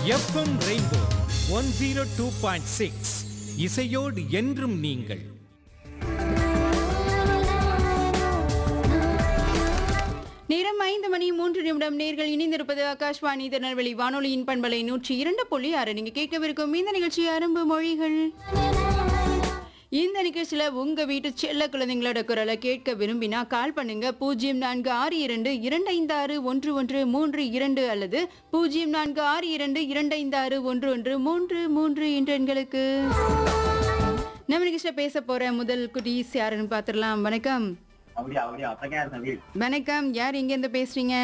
FM rainbow one zero two point six இசையோடு என்றும் நீங்கள் நேரம் ஐந்து மணி மூன்று நிமிடம் நேர்கள் இணைந்திருப்பது ஆகாஷ்வாணி திருநெல்வேலி வானொலியின் பண்பலை நூற்றி இரண்டு புள்ளி ஆறு நீங்க கேட்கவிருக்கும் இந்த நிகழ்ச்சி அரும்பு மொழிகள் இந்த நிகழ்ச்சியில உங்க வீட்டு செல்ல குழந்தைங்களோட குரலை கேட்க விரும்பினா கால் பண்ணுங்க பூஜ்ஜியம் நான்கு ஆறு இரண்டு இரண்டு ஐந்து ஆறு ஒன்று ஒன்று மூன்று இரண்டு அல்லது பூஜ்ஜியம் நான்கு ஆறு இரண்டு இரண்டு ஐந்து ஆறு ஒன்று ஒன்று மூன்று மூன்று என்ற எண்களுக்கு நம்ம நிகழ்ச்சியில பேச போற முதல் குட்டீஸ் யாருன்னு பார்த்துடலாம் வணக்கம் அப்படியா அப்படியா அப்பதான் தம்பி வணக்கம் யார் எங்கேருந்து பேசுறீங்க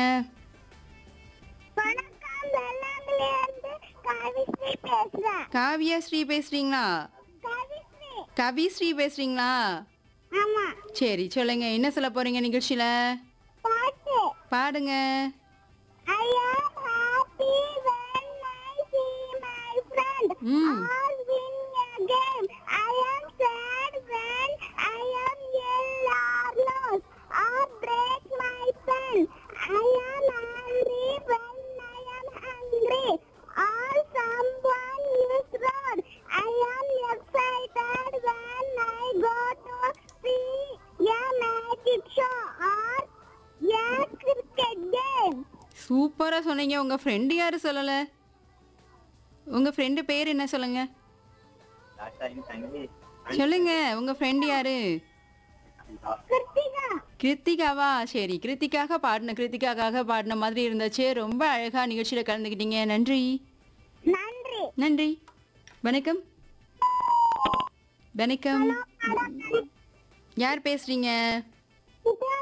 வணக்கம் வெள்ளாங்கிலிருந்து கவிஸ்ரீ பேசுறேன் காவியா ஸ்ரீ பேசுறீங்களா கவிஸ்ரீ கவி ஸ்ரீ பேசுறீங்களா ஆமா சரி சொல்லுங்க என்ன சொல்ல போறீங்க நிகழ்ச்சியில பாட்டு பாடுங்க I am happy when I see my friend ம். all win a game. I am sad when I am ill or lost or break my pen. I am angry when I am hungry or someone is wrong. I am excited when I go to see a magic show or a cricket game. சூப்பரா சொன்னீங்க உங்க friend யாரு சொல்லல உங்க friend பேர் என்ன சொல்லுங்க லாஸ்டா இந்த தம்பி சொல்லுங்க உங்க ஃப்ரெண்டு யாரு கிருத்திகா கிருத்திகாவா சரி கிருத்திகாக பாடின கிருத்திகாக்காக பாடின மாதிரி இருந்துச்சு ரொம்ப அழகா நிகழ்ச்சியில கலந்துக்கிட்டீங்க நன்றி நன்றி நன்றி வணக்கம் வணக்கம் யார் பேசுறீங்க